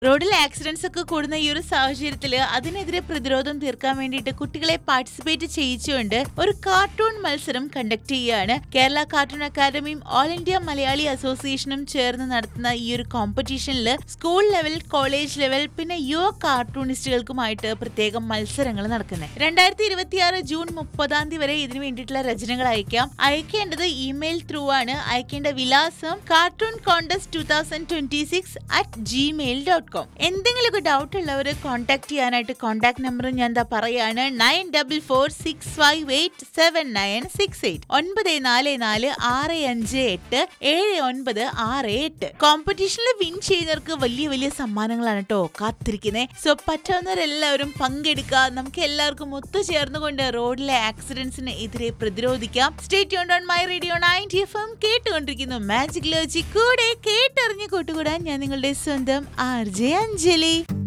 റോഡിൽ ആക്സിഡന്റ്സ് ഒക്കെ കൂടുന്ന ഈ ഒരു സാഹചര്യത്തിൽ അതിനെതിരെ പ്രതിരോധം തീർക്കാൻ വേണ്ടിയിട്ട് കുട്ടികളെ പാർട്ടിസിപ്പേറ്റ് ചെയ്യിച്ചുകൊണ്ട് ഒരു കാർട്ടൂൺ മത്സരം കണ്ടക്ട് ചെയ്യുകയാണ് കേരള കാർട്ടൂൺ അക്കാദമിയും ഓൾ ഇന്ത്യ മലയാളി അസോസിയേഷനും ചേർന്ന് നടത്തുന്ന ഈ ഒരു കോമ്പറ്റീഷനിൽ സ്കൂൾ ലെവൽ കോളേജ് ലെവൽ പിന്നെ യുവ കാർട്ടൂണിസ്റ്റുകൾക്കുമായിട്ട് പ്രത്യേകം മത്സരങ്ങൾ നടക്കുന്നത് രണ്ടായിരത്തി ഇരുപത്തിയാറ് ജൂൺ മുപ്പതാം തീയതി വരെ ഇതിനു വേണ്ടിയിട്ടുള്ള രചനകൾ അയക്കാം അയക്കേണ്ടത് ഇമെയിൽ ത്രൂ ആണ് അയക്കേണ്ട വിലാസം cartoon contest two thousand twenty six at Gmail dot com എന്തെങ്കിലുമൊക്കെ ഡൗട്ട് ഉള്ളവർ കോൺടാക്ട് ചെയ്യാനായിട്ട് കോൺടാക്ട് നമ്പർ ഞാൻ എന്താ പറയാണ് nine double four six five eight seven nine six eight ഒൻപത് നാല് നാല് ആറ് അഞ്ച് എട്ട് ഏഴ് ഒൻപത് ആറ് എട്ട് കോമ്പറ്റീഷനിൽ വിൻ ചെയ്യുന്നവർക്ക് വലിയ വലിയ സമ്മാനങ്ങളാണ് കേട്ടോ കാത്തിരിക്കുന്നത് സോ പറ്റാവുന്നവരെല്ലാവരും പങ്കെടുക്കുക നമുക്ക് എല്ലാവർക്കും ഒത്തുചേർന്നുകൊണ്ട് റോഡിലെ ആക്സിഡന്റ്സിന് എതിരെ പ്രതിരോധിക്കാം state on my radio ninety F M കേട്ടുകൊണ്ടിരിക്കുന്നു മാജിക് ലോജി കൂടെ കേട്ടറിഞ്ഞ് കൂട്ടുകൂടാൻ ഞാൻ നിങ്ങളുടെ സ്വന്തം ആർ ജെ അഞ്ജലി